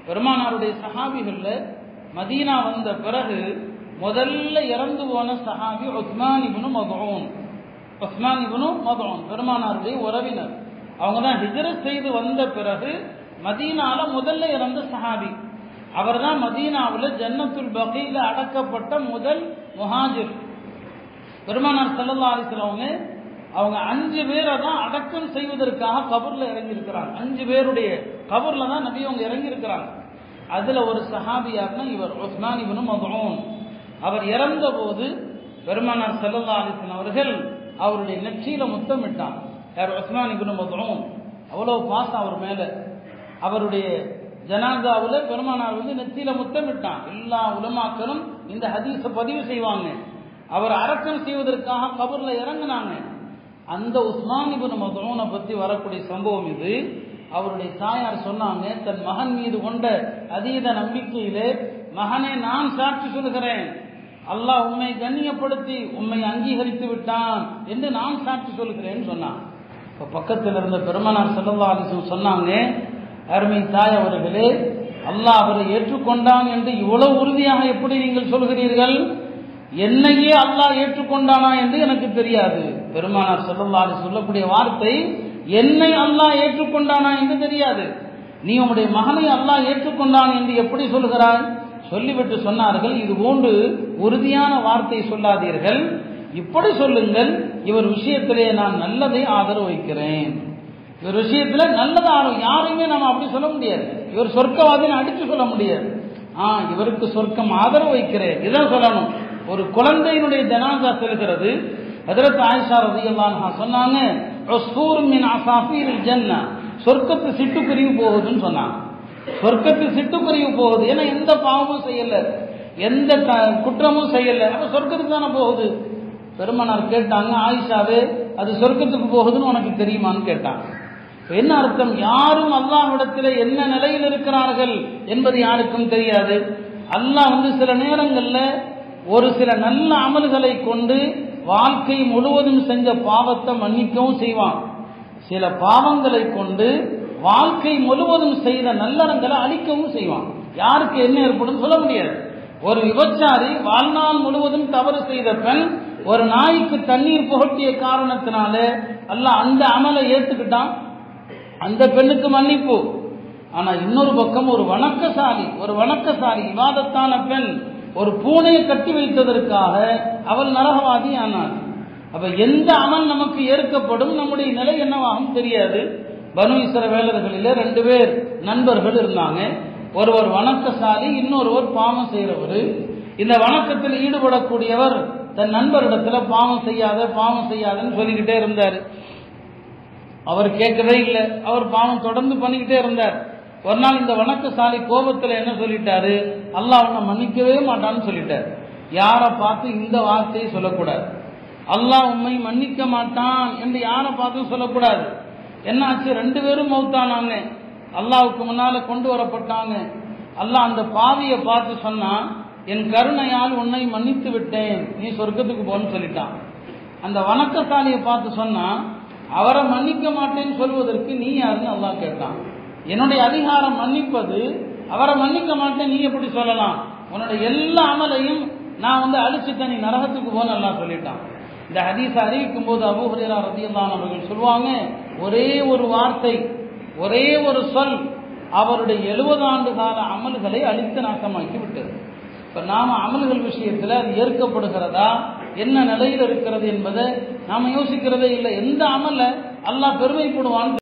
பெருமானாருடைய சஹாபிகள்ல மதீனா வந்த பிறகு முதல்ல இறந்து போன சஹாபி உஸ்மான் இப்னு மதுன் உஸ்மான் இப்னு மதுன் பெருமானாருடைய உறவினர் அவங்க தான் ஹிஜரத் செய்து வந்த பிறகு மதீனால முதல்ல இறந்த சஹாபி அவர் தான் மதீனாவில் ஜன்னத்துல் பகையில் அடக்கப்பட்ட முதல் முஹாஜிர் பெருமானார் சல்லல்லா அலிஸ்லவங்க அவங்க அஞ்சு பேரை தான் அடக்கம் செய்வதற்காக கபூர்ல இறங்கி இருக்கிறாங்க அஞ்சு பேருடைய கபூர்ல தான் நபி அவங்க இறங்கி இருக்கிறாங்க அதுல ஒரு சஹாபியார்னா இவர் உஸ்மான் இப்னு மதுன் அவர் இறந்த போது பெருமானார் சல்லல்லா அலிஸ்லாம் அவர்கள் அவருடைய நெற்றியில முத்தமிட்டான் யார் உஸ்மான் இப்னு மதுன் அவ்வளவு பாசம் அவர் மேல அவருடைய ஜனாதாவுல பெருமானார் வந்து நெத்தியில முத்தமிட்டான் எல்லா உலமாக்களும் இந்த ஹதீஸை பதிவு செய்வாங்க அவர் அரக்கம் செய்வதற்காக கபர்ல இறங்கினாங்க அந்த உஸ்மான் இப்னு மதுனை பத்தி வரக்கூடிய சம்பவம் இது அவருடைய தாயார் சொன்னாங்க தன் மகன் மீது கொண்ட அதீத நம்பிக்கையிலே மகனே நான் சாட்சி சொல்கிறேன் அல்லாஹ் உண்மை கண்ணியப்படுத்தி உண்மை அங்கீகரித்து விட்டான் என்று நான் சாட்சி சொல்கிறேன்னு சொன்னான் இப்போ பக்கத்தில் இருந்த பெருமனார் செல்லல்லா அலிசம் சொன்னாங்க அருமை தாய் அவர்களே அல்லாஹ் அவரை ஏற்றுக்கொண்டான் என்று இவ்வளவு உறுதியாக எப்படி நீங்கள் சொல்கிறீர்கள் என்னையே அல்லாஹ் ஏற்றுக்கொண்டானா என்று எனக்கு தெரியாது பெருமானார் செல்லல்லாது சொல்லக்கூடிய வார்த்தை என்னை அல்லாஹ் ஏற்றுக்கொண்டானா என்று தெரியாது நீ உம்முடைய மகனை அல்லாஹ் ஏற்றுக்கொண்டான் என்று எப்படி சொல்கிறாய் சொல்லிவிட்டு சொன்னார்கள் இது போன்று உறுதியான வார்த்தை சொல்லாதீர்கள் இப்படி சொல்லுங்கள் இவர் விஷயத்திலே நான் நல்லதை ஆதரவு வைக்கிறேன் இவர் விஷயத்துல நல்லதை ஆதரவு யாரையுமே நம்ம அப்படி சொல்ல முடியாது இவர் சொர்க்கவாதின்னு அடிச்சு சொல்ல முடியாது ஆ இவருக்கு சொர்க்கம் ஆதரவு வைக்கிறேன் இதான் சொல்லணும் ஒரு குழந்தையினுடைய ஜனாசா செல்கிறது ஹதரத் ஆயிஷா ரதியல்லான்ஹா சொன்னாங்க உஸ்ஃபூர் மின் அசாஃபீரில் ஜன்னா சொர்க்கத்து சிட்டுக்குருவி போகுதுன்னு சொன்னாங்க சொர்க்கத்து சிட்டுக்குருவி போகுது ஏன்னா எந்த பாவமும் செய்யல எந்த க- குற்றமும் செய்யல அப்ப சொர்க்கத்துக்கு தானே போகுது பெருமனார் கேட்டாங்க ஆயிஷாவே அது சொர்க்கத்துக்கு போகுதுன்னு உனக்கு தெரியுமான்னு கேட்டாங்க இப்ப என்ன அர்த்தம் யாரும் அல்லாஹ்விடத்தில் என்ன நிலையில் இருக்கிறார்கள் என்பது யாருக்கும் தெரியாது அல்லாஹ் வந்து சில நேரங்கள்ல ஒரு சில நல்ல அமல்களை கொண்டு வாழ்க்கை முழுவதும் செஞ்ச பாவத்தை மன்னிக்கவும் செய்வான் சில பாவங்களை கொண்டு வாழ்க்கை முழுவதும் செய்த நல்லறங்களை அழிக்கவும் செய்வான் யாருக்கு என்ன ஏற்படும் சொல்ல முடியாது ஒரு விபச்சாரி வாழ்நாள் முழுவதும் தவறு செய்த பெண் ஒரு நாய்க்கு தண்ணீர் புகட்டிய காரணத்தினால அல்லாஹ் அந்த அமலை ஏத்துக்கிட்டான் அந்த பெண்ணுக்கு மன்னிப்பு ஆனா இன்னொரு பக்கம் ஒரு வணக்கசாலி ஒரு வணக்கசாலி விவாதத்தான பெண் ஒரு பூனையை கட்டி வைத்ததற்காக அவள் நரகவாதி ஆனாள் அப்ப எந்த அமல் நமக்கு ஏற்கப்படும் நம்முடைய நிலை என்னவாகும் தெரியாது பனு இஸ்ரவேலர்களிலே ரெண்டு பேர் நண்பர்கள் இருந்தாங்க ஒருவர் வணக்கசாலி இன்னொருவர் பாவம் செய்கிறவர் இந்த வணக்கத்தில் ஈடுபடக்கூடியவர் தன் நண்பரிடத்துல பாவம் செய்யாத பாவம் செய்யாதன்னு சொல்லிக்கிட்டே இருந்தார் அவர் கேட்கவே இல்லை அவர் பாவம் தொடர்ந்து பண்ணிக்கிட்டே இருந்தார் ஒரு நாள் இந்த வணக்கசாலி கோபத்தில் என்ன சொல்லிட்டாரு அல்லாஹ் உன்னை மன்னிக்கவே மாட்டான்னு சொல்லிட்டார் யாரை பார்த்து இந்த வார்த்தையை சொல்லக்கூடாது அல்லாஹ் உண்மை மன்னிக்க மாட்டான் என்று யாரை பார்த்தும் சொல்லக்கூடாது என்னாச்சு ரெண்டு பேரும் மௌத்தானாங்க அல்லாவுக்கு முன்னால கொண்டு வரப்பட்டாங்க அல்லாஹ் அந்த பாவியை பார்த்து சொன்னான் என் கருணையால் உன்னை மன்னித்து விட்டேன் நீ சொர்க்கத்துக்கு போன்னு சொல்லிட்டான் அந்த வணக்கசாலியை பார்த்து சொன்னா அவரை மன்னிக்க மாட்டேன்னு சொல்வதற்கு நீ யாருன்னு அல்லாஹ் கேட்டான் என்னுடைய அதிகாரம் மன்னிப்பது அவரை மன்னிக்க மாட்டேன் நீ எப்படி சொல்லலாம் உன்னுடைய எல்லா அமலையும் நான் வந்து அழிச்சுட்டேன் நீ நரகத்துக்கு போன்னு அல்லாஹ் சொல்லிட்டான் இந்த ஹதீஸ் அறிவிக்கும் போது அபூ ஹுரைரா ரதியல்லாஹு அவர்கள் சொல்லுவாங்க ஒரே ஒரு வார்த்தை ஒரே ஒரு சொல் அவருடைய எழுபது ஆண்டு கால அமல்களை அழித்து நாசமாக்கி விட்டது இப்ப நாம அமல்கள் விஷயத்துல அது ஏற்கப்படுகிறதா என்ன நிலையில் இருக்கிறது என்பதை நாம யோசிக்கிறதே இல்லை எந்த அமல்ல அல்லாஹ் பெருமைப்படுவான்னு